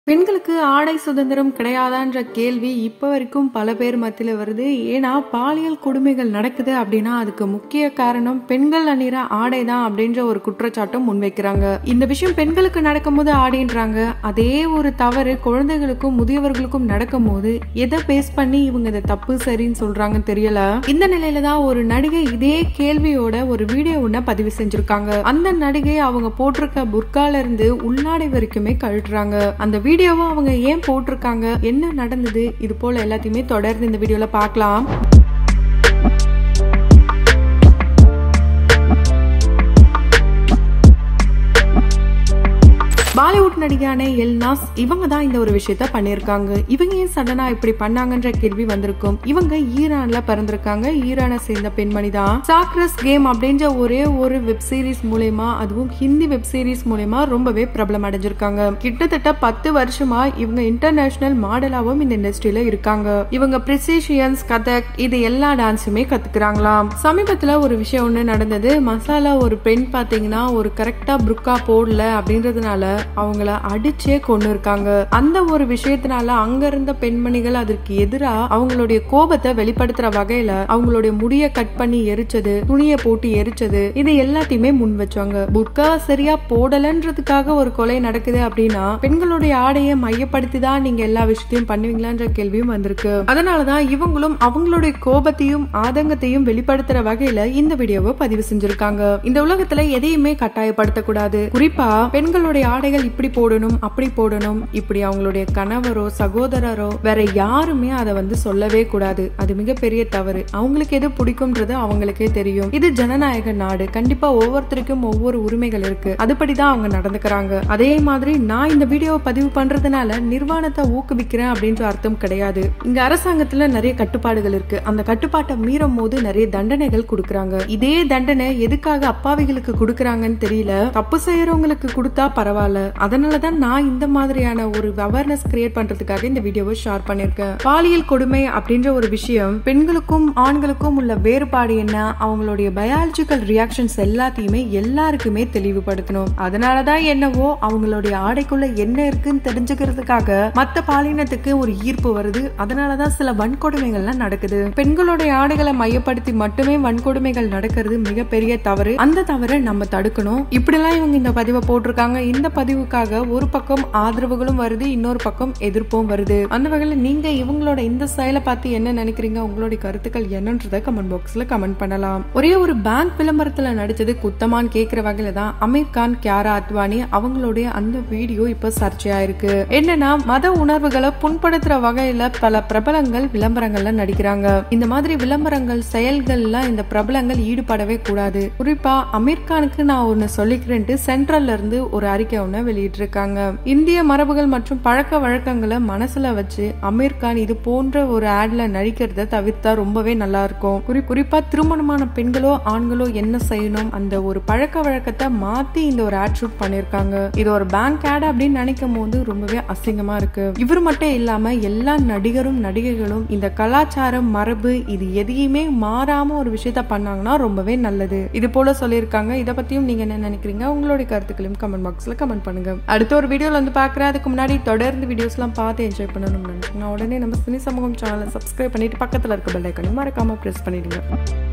பெண்களுக்கு ஆடை சுதந்திரம் கிடையாதான்ற கேள்வி இப்ப வரைக்கும் பல பேர் மத்தியில வருது ஏன்னா பாலியல் கொடுமைகள் நடக்குது அப்படின்னா அதுக்கு முக்கிய காரணம் பெண்கள் அணிகிற ஆடை தான் அப்படின்ற ஒரு குற்றச்சாட்டும் முன்வைக்கிறாங்க இந்த விஷயம் பெண்களுக்கு நடக்கும்போது ஆடின்றாங்க அதே ஒரு தவறு குழந்தைகளுக்கும் முதியவர்களுக்கும் நடக்கும்போது எதை பேஸ் பண்ணி இவங்க இதை தப்பு சரின்னு சொல்றாங்கன்னு தெரியல இந்த நிலையில தான் ஒரு நடிகை இதே கேள்வியோட ஒரு வீடியோ ஒன்ன பதிவு செஞ்சிருக்காங்க அந்த நடிகை அவங்க போட்டிருக்க புர்கால இருந்து உள்நாடை வரைக்குமே கழட்டுறாங்க அந்த வீடியோவை அவங்க ஏன் போட்டிருக்காங்க என்ன நடந்தது இது போல எல்லாத்தையுமே தொடர்ந்து இந்த வீடியோல பார்க்கலாம் பாலிவுட் நடிகையான எல்னாஸ் இவங்க தான் இந்த ஒரு விஷயத்த பண்ணிருக்காங்க இவங்க ஏன் சடனா இப்படி பண்ணாங்கன்ற கேள்வி வந்திருக்கும் இவங்க ஈரான்ல பிறந்திருக்காங்க ஈரானை சேர்ந்த பெண்மணி தான் சாக்ரஸ் கேம் அப்படின்ற ஒரே ஒரு வெப் சீரிஸ் மூலயமா அதுவும் ஹிந்தி வெப் சீரிஸ் மூலயமா ரொம்பவே பிரபலம் அடைஞ்சிருக்காங்க கிட்டத்தட்ட பத்து வருஷமா இவங்க இன்டர்நேஷனல் மாடலாவும் இந்த இண்டஸ்ட்ரியில இருக்காங்க இவங்க பிரிசிஷியன்ஸ் கதக் இது எல்லா டான்ஸுமே கத்துக்கிறாங்களாம் சமீபத்துல ஒரு விஷயம் ஒண்ணு நடந்தது மசாலா ஒரு பெண் பாத்தீங்கன்னா ஒரு கரெக்டா புருக்கா போடல அப்படின்றதுனால அவங்கள அடிச்சே கொண்டு இருக்காங்க அந்த ஒரு விஷயத்தினால அங்க இருந்த பெண்மணிகள் அதற்கு எதிரா அவங்களுடைய கோபத்தை வெளிப்படுத்துற வகையில அவங்களுடைய முடிய கட் பண்ணி எரிச்சது துணியை போட்டு எரிச்சது இது எல்லாத்தையுமே முன் வச்சாங்க புர்கா சரியா போடலன்றதுக்காக ஒரு கொலை நடக்குது அப்படின்னா பெண்களுடைய ஆடையை மையப்படுத்தி தான் நீங்க எல்லா விஷயத்தையும் பண்ணுவீங்களான்ற கேள்வியும் வந்திருக்கு அதனாலதான் இவங்களும் அவங்களுடைய கோபத்தையும் ஆதங்கத்தையும் வெளிப்படுத்துற வகையில இந்த வீடியோவை பதிவு செஞ்சிருக்காங்க இந்த உலகத்துல எதையுமே கட்டாயப்படுத்தக்கூடாது குறிப்பா பெண்களுடைய ஆடைகள் இப்படி போடணும் அப்படி போடணும் இப்படி அவங்களுடைய கணவரோ சகோதரரோ வேற யாருமே அதை வந்து சொல்லவே கூடாது அது மிகப்பெரிய தவறு அவங்களுக்கு எது பிடிக்கும்ன்றது அவங்களுக்கே தெரியும் இது ஜனநாயக நாடு கண்டிப்பா ஒவ்வொருத்தருக்கும் ஒவ்வொரு உரிமைகள் இருக்கு அதுபடிதான் அவங்க நடந்துக்கிறாங்க அதே மாதிரி நான் இந்த வீடியோவை பதிவு பண்றதுனால நிர்வாணத்தை ஊக்குவிக்கிறேன் அப்படின்ற அர்த்தம் கிடையாது இங்க அரசாங்கத்துல நிறைய கட்டுப்பாடுகள் இருக்கு அந்த கட்டுப்பாட்டை மீறும் போது நிறைய தண்டனைகள் கொடுக்கறாங்க இதே தண்டனை எதுக்காக அப்பாவிகளுக்கு கொடுக்கறாங்கன்னு தெரியல தப்பு செய்யறவங்களுக்கு கொடுத்தா பரவாயில்ல அதனாலதான் நான் இந்த மாதிரியான ஒரு அவேர்னஸ் கிரியேட் பண்றதுக்காக இந்த வீடியோவை ஷேர் பண்ணிருக்கேன் பாலியல் கொடுமை அப்படின்ற ஒரு விஷயம் பெண்களுக்கும் ஆண்களுக்கும் உள்ள வேறுபாடு என்ன அவங்களுடைய பயாலஜிக்கல் ரியாக்ஷன்ஸ் எல்லாத்தையுமே எல்லாருக்குமே தெளிவுபடுத்தணும் அதனாலதான் என்னவோ அவங்களுடைய ஆடைக்குள்ள என்ன இருக்குன்னு தெரிஞ்சுக்கிறதுக்காக மத்த பாலினத்துக்கு ஒரு ஈர்ப்பு வருது அதனாலதான் சில வன்கொடுமைகள்லாம் நடக்குது பெண்களுடைய ஆடைகளை மையப்படுத்தி மட்டுமே வன்கொடுமைகள் நடக்கிறது மிகப்பெரிய தவறு அந்த தவறை நம்ம தடுக்கணும் இப்படிலாம் இவங்க இந்த பதிவை போட்டிருக்காங்க இந்த பதிவுக்காக ஒரு பக்கம் ஆதரவுகளும் வருது இன்னொரு பக்கம் எதிர்ப்பும் வருது அந்த வகையில நீங்க இவங்களோட இந்த செயலை பார்த்து என்ன நினைக்கிறீங்க உங்களுடைய கருத்துக்கள் என்னன்றத கமெண்ட் பாக்ஸ்ல கமெண்ட் பண்ணலாம் ஒரே ஒரு பேங்க் விளம்பரத்துல நடிச்சது குத்தமான்னு கேக்குற வகையில தான் அமீர் கான் கியாரா அத்வானி அவங்களுடைய அந்த வீடியோ இப்ப சர்ச்சையா இருக்கு என்னன்னா மத உணர்வுகளை புண்படுத்துற வகையில பல பிரபலங்கள் விளம்பரங்கள்ல நடிக்கிறாங்க இந்த மாதிரி விளம்பரங்கள் செயல்கள்ல இந்த பிரபலங்கள் ஈடுபடவே கூடாது குறிப்பா அமீர் கானுக்கு நான் ஒன்னு சொல்லிக்கிறேன்ட்டு சென்ட்ரல்ல இருந்து ஒரு அறிக்கை ஒண்ணு வெளியிட்டிருக்காங்க இந்திய மரபுகள் மற்றும் பழக்க வழக்கங்களை மனசுல வச்சு அமீர் கான் இது போன்ற ஒரு ஆட்ல நடிக்கிறத தவிர்த்தா ரொம்பவே நல்லா இருக்கும் குறி குறிப்பா திருமணமான பெண்களோ ஆண்களோ என்ன செய்யணும் அந்த ஒரு பழக்க வழக்கத்தை மாத்தி இந்த ஒரு ஆட் ஷூட் பண்ணிருக்காங்க இது ஒரு பேங்க் ஆட் அப்படின்னு நினைக்கும் போது ரொம்பவே அசிங்கமா இருக்கு இவர் மட்டும் இல்லாம எல்லா நடிகரும் நடிகைகளும் இந்த கலாச்சாரம் மரபு இது எதையுமே மாறாம ஒரு விஷயத்த பண்ணாங்கன்னா ரொம்பவே நல்லது இது போல சொல்லியிருக்காங்க இதை பத்தியும் நீங்க என்ன நினைக்கிறீங்க உங்களுடைய கருத்துக்களையும் கமெண்ட் பாக்ஸ்ல கமெண்ட் பண்ணுங்க அடுத்த ஒரு வீடியோல வந்து பாக்குறேன் அதுக்கு முன்னாடி தொடர்ந்து வீடியோஸ் எல்லாம் பார்த்து என்ஜாய் பண்ணணும்னு நினைச்சீங்கன்னா உடனே நம்ம சினி சமூகம் சேனலை சப்ஸ்கிரைப் பண்ணிட்டு பக்கத்துல இருக்க பெல் ஐக்கனையும் மறக்காம பிரஸ் பண்ணிடுங்க